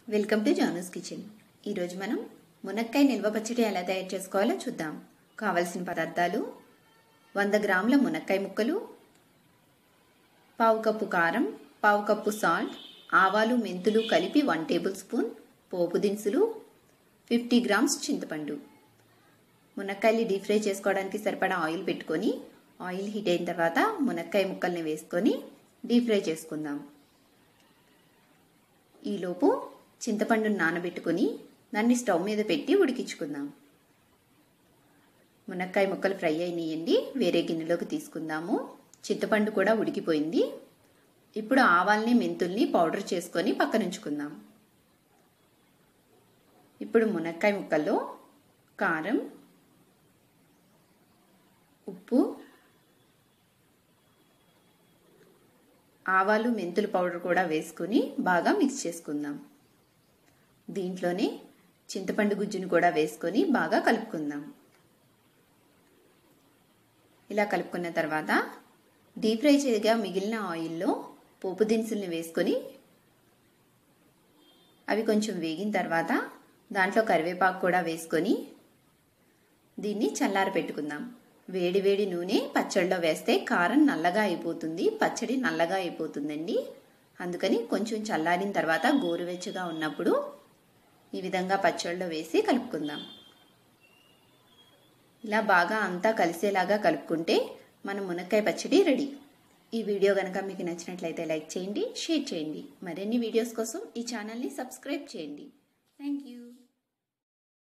welcome to Janu's kitchen ఈరోజు మనం మునక్కాయ నిల్వ పచ్చడి ఎలా తయారు చేసుకోవాలో చూద్దాం కావలసిన పదార్థాలు వంద గ్రాముల మునక్కాయ ముక్కలు పావు కప్పు కారం పావు కప్పు సాల్ట్ ఆవాలు మెంతులు కలిపి వన్ టేబుల్ స్పూన్ పోపు దినుసులు ఫిఫ్టీ గ్రామ్స్ చింతపండు మునక్కాయలు డీప్ ఫ్రై చేసుకోవడానికి సరిపడా ఆయిల్ పెట్టుకొని ఆయిల్ హీట్ అయిన తర్వాత మునక్కాయ ముక్కల్ని వేసుకొని డీప్ ఫ్రై చేసుకుందాం ఈలోపు చింతపండును నానబెట్టుకొని దాన్ని స్టవ్ మీద పెట్టి ఉడికించుకుందాం మునక్కాయ ముక్కలు ఫ్రై అయినాయండి వేరే గిన్నెలోకి తీసుకుందాము చింతపండు కూడా ఉడికిపోయింది ఇప్పుడు ఆవాల్ని మెంతుల్ని పౌడర్ చేసుకొని పక్కనుంచుకుందాం ఇప్పుడు మునక్కాయ ముక్కల్లో కారం ఉప్పు ఆవాలు మెంతుల పౌడర్ కూడా వేసుకుని బాగా మిక్స్ చేసుకుందాం దీంట్లోనే చింతపండు గుజ్జును కూడా వేసుకొని బాగా కలుపుకుందాం ఇలా కలుపుకున్న తర్వాత డీప్ ఫ్రై చేయగా మిగిలిన ఆయిల్లో పోపు దినుసుల్ని వేసుకొని అవి కొంచెం వేగిన తర్వాత దాంట్లో కరివేపాకు కూడా వేసుకొని దీన్ని చల్లార పెట్టుకుందాం వేడి వేడి నూనె పచ్చడిలో వేస్తే కారం నల్లగా అయిపోతుంది పచ్చడి నల్లగా అయిపోతుందండి అందుకని కొంచెం చల్లారిన తర్వాత గోరువెచ్చగా ఉన్నప్పుడు ఈ విధంగా పచ్చడిలో వేసి కలుపుకుందాం ఇలా బాగా అంతా కలిసేలాగా కలుపుకుంటే మన మునక్కాయ పచ్చడి రెడీ ఈ వీడియో కనుక మీకు నచ్చినట్లయితే లైక్ చేయండి షేర్ చేయండి మరిన్ని వీడియోస్ కోసం ఈ ఛానల్ని సబ్స్క్రైబ్ చేయండి థ్యాంక్ యూ